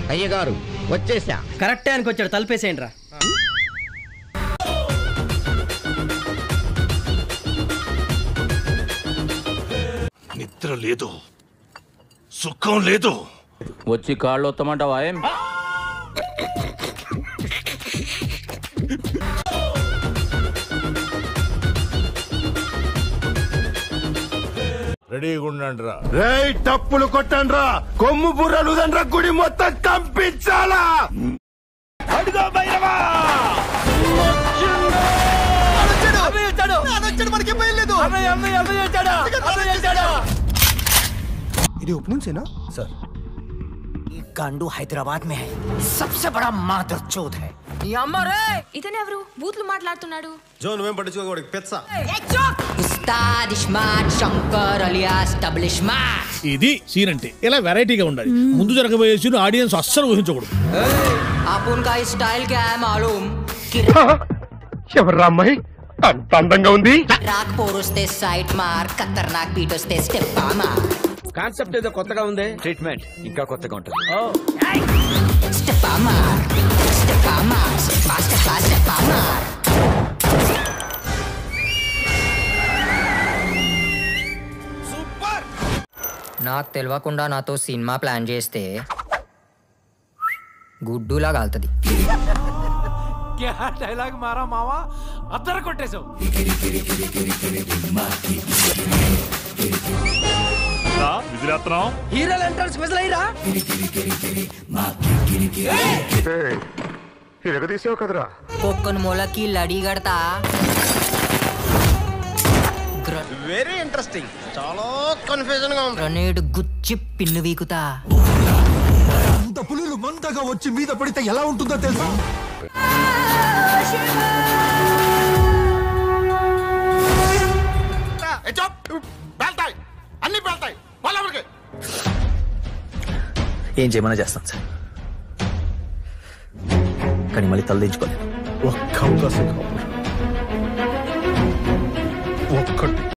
అయ్యగారు వచ్చేసా కరెక్ట్ టైంకి వచ్చాడు తలుపేసేయండి రా నిద్ర లేదు సుఖం లేదు వచ్చి కాళ్ళు వస్తామంటావా ఏం రెడీగా ఉండండి రా రేయ్ టప్పులు కొట్టండ్రా కొమ్ము బుర్రలు దండ్రా గుడి మొత్తం కంపించాలా అడుగో భైరవా ఇది ఓపెనింగ్ సేనా సార్ गांडू हैदराबाद में है सबसे बड़ा मादर चौथ है ये अमर है ఇతనెవరు బూత్లు మాట్లాడుతున్నాడు జో నువ్వేం పట్టించుకోకూడదు పెచ్చ उस्ताद smart Shankar alias double smart ఇది సీన్ అంటే ఇలా వెరైటీగా ఉండాలి ముందు జరగబోయే సీన్ ఆడియన్స్ అస్సలు ఊహించకూడదు आप उनका स्टाइल क्या है मालूम कि ఎవర్రా అమ్మాయి అంత అందంగా ఉంది राग पोरुस्ते साइड मार खतरनाक बीट वस्ते स्टेप मार కాన్సెప్ట్ ఏదో కొత్తగా ఉంది ట్రీట్మెంట్ ఇంకా కొత్తగా ఉంటుంది स्टेप मार स्टेप मार फास्ट फास्ट स्टेप मार నాకు తెలియకుండా నాతో సినిమా ప్లాన్ చేస్తే గుడ్డులా కాలుతుంది డైలాగ్ మారా మావా అద్దర కొట్టేశావు హీరోలు ఎంట్రన్స్ స్పెషల్ అయ్యిరా తీసావు కదరా కుక్కను మొలకి లడి కడతా వెరీ ఇంట్రెస్టింగ్ చాలా కన్ఫ్యూజన్ గా ఉంది గ్రనేడ్ గుచ్చి పిన్ను వీకుతా అంత పులులు మంతగా వచ్చి మీద పడితే ఎలా ఉంటుందో తెలుసా వెళ్తాయి అన్ని వెళ్తాయి వాళ్ళెవరికి ఏం చేయమన్నా చేస్తాం సార్ కానీ మళ్ళీ తలదించుకోలేదు ఒక్క అవకాశం కావాలి ఒక్కటి